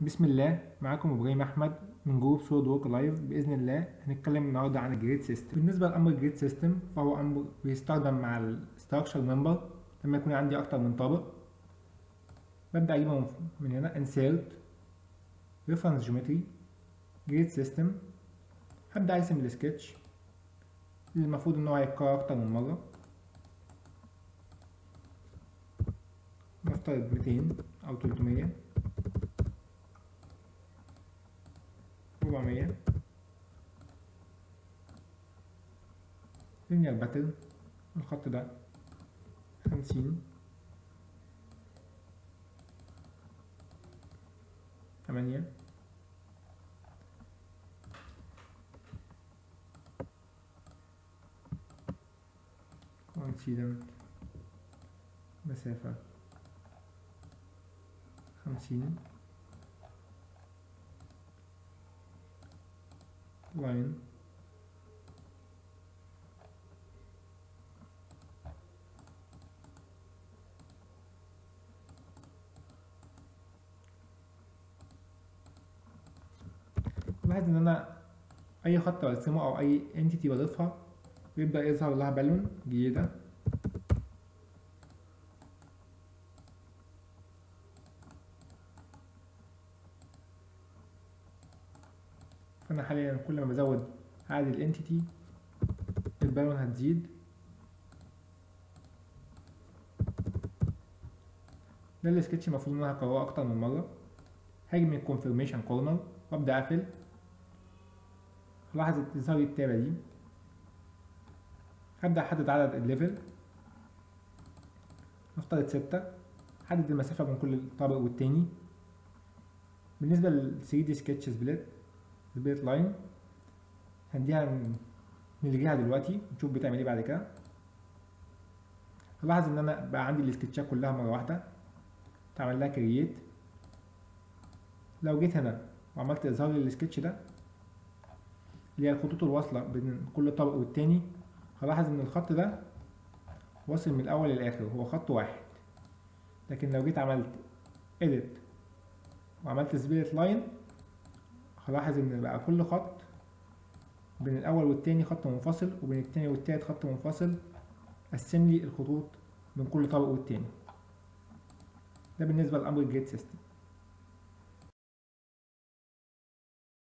بسم الله معاكم ابراهيم احمد من جروب سوليد وورك لايف باذن الله هنتكلم النهارده عن الجريد سيستم بالنسبه لامر الجريد سيستم فهو امر بيستخدم مع الستراكشر ممبر لما يكون عندي اكتر من طابق ببدا اجيبهم من هنا insert reference geometry جريد سيستم هبدا ارسم السكتش اللي المفروض ان هو هيتكرر اكتر من مره نفترض 200 او 300 400 linear pattern الخط ده 50 8 coincident مسافة خمسين line لاحظ ان انا اي خط برسمه او اي انتيتي بضيفها بيبدأ يظهر لها بالون جديدة فانا حاليا كل ما بزود عدد الانتيتي البالون هتزيد ده السكتش المفروض ان انا هكرره اكتر من مره هاجي من الكونفirmation كورنر وابدا اقفل هلاحظ تظهر لي التابه دي هبدا احدد عدد الليفل نفترض ستة حدد المسافة بين كل طابق والتاني بالنسبة لل 3 دي سكتش سبليت سبليت لاين هنديها نلغيها دلوقتي نشوف بتعمل ايه بعد كده هلاحظ ان انا بقى عندي السكتشات كلها مرة واحدة تعمل لها كرييت لو جيت هنا وعملت اظهار للسكتش ده اللي هي الخطوط الواصلة بين كل طابق والتاني هلاحظ ان الخط ده واصل من الاول للاخر هو خط واحد لكن لو جيت عملت edit وعملت سبيريت لاين هلاحظ ان بقى كل خط بين الاول والتاني خط منفصل وبين التاني والتالت خط منفصل قسم لي الخطوط بين كل طابق والتاني ده بالنسبه لامر الجريد سيستم